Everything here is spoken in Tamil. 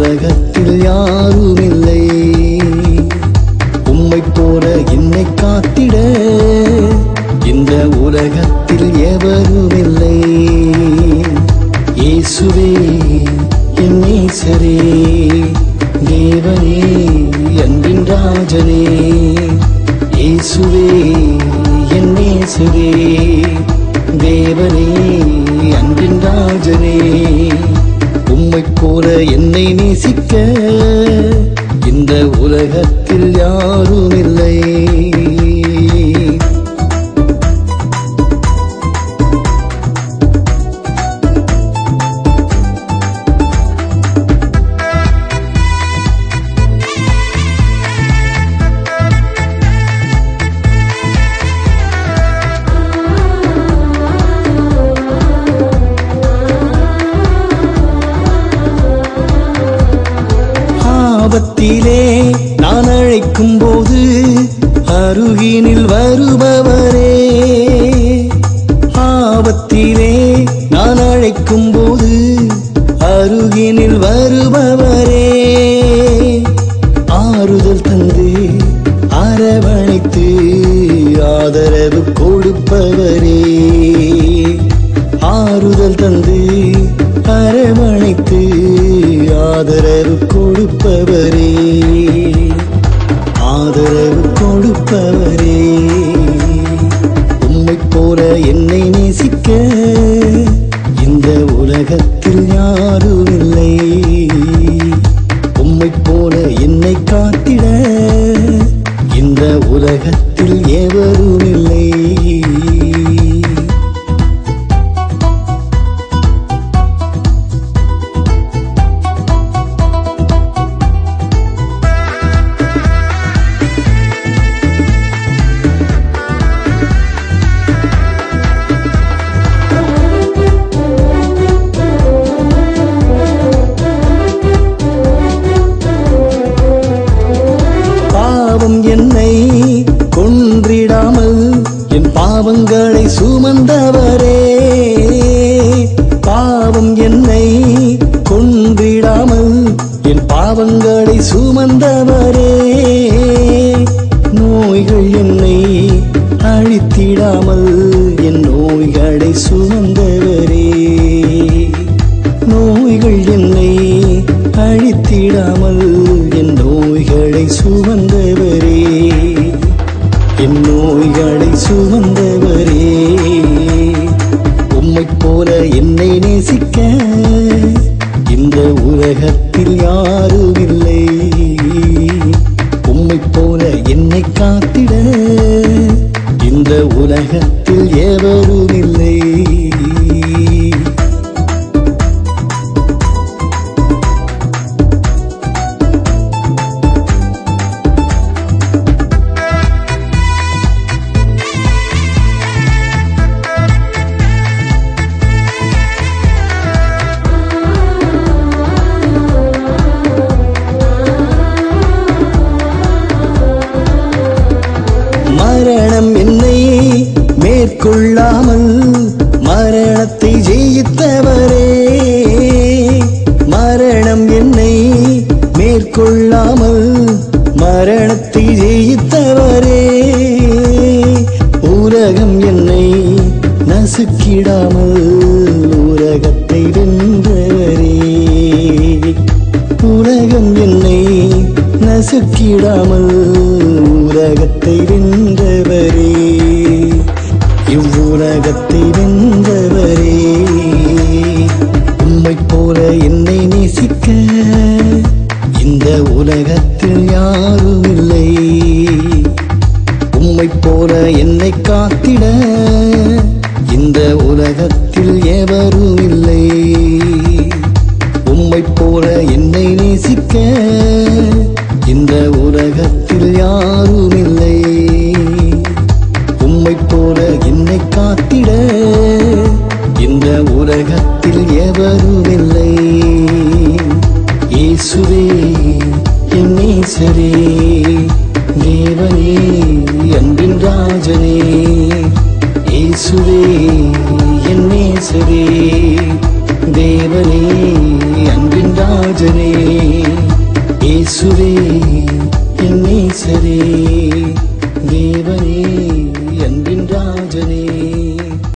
உலகத்தில் யாரும் இல்லை உம்மை போல என்னை காத்திட இந்த உலகத்தில் எவரும் இல்லை இயேசுவே என் நேசரே தேவனே அன்பின் ராஜனே இயேசுவே என் நேசரே தேவனே அன்பின் ராஜனே உம்மை போல என்னை நேசிக்க இந்த உலகத்தில் யாரும் இல்லை ஆபத்திலே நான் அழைக்கும் போது அருகினில் வருபவரே ஆபத்திலே நான் அழைக்கும் போது அருகினில் வருபவரே ஆறுதல் தந்து அரவணைத்து ஆதரவு கொடுப்பவரே ஆறுதல் தந்து அரவணைத்து ஆதரவு கொடுப்பவரே ஆதரவு கொடுப்பவரே உம்மை போல என்னை நேசிக்க இந்த உலகத்தில் யாரும் இல்லை உம்மை போல என்னை காத்திட இந்த உலகத்தில் எவரும் இல்லை பாவம் என்னை கொன்றிடாமல் என் பாவங்களை சுமந்தவரே பாவம் என்னை கொன்றிடாமல் என் பாவங்களை சுமந்தவரே நோய்கள் என்னை அழித்திடாமல் என் நோய்களை சுமந்தவரே நோய்கள் என்னை அழித்திடாமல் என் நோய்களை சுமந்தவரே என் நோய்களை சுமந்தவரே உம்மை போல என்னை நேசிக்க இந்த உலகத்தில் யாரும் இல்லை உம்மை போல என்னை காத்திட இந்த உலகத்தில் எவரும் இல்லை மரணம் என்னை மேற்கொள்ளாமல் மரணத்தை ஜெயித்தவரே மரணம் என்னை மேற்கொள்ளாமல் மரணத்தை ஜெயித்தவரே உலகம் என்னை நசுக்கிடாமல் உலகத்தை வென்றவரே உலகம் என்னை நசுக்கிடாமல் உலகத்தை வென்றவரே இவ்வுலகத்தை வென்றவரே உம்மை போல என்னை நேசிக்க இந்த உலகத்தில் யாரும் இல்லை உம்மை போல என்னை காத்திட இந்த உலகத்தில் எவரும் இல்லை உம்மை போல என்னை நேசிக்க இந்த உலகத்தில் யாரும் இல்லை உம்மை போல என்னை காத்திட இந்த உலகத்தில் எவரும் இல்லை இயேசுவே என் நேசரே தேவனே அன்பின் ராஜனே இயேசுவே என் நேசரே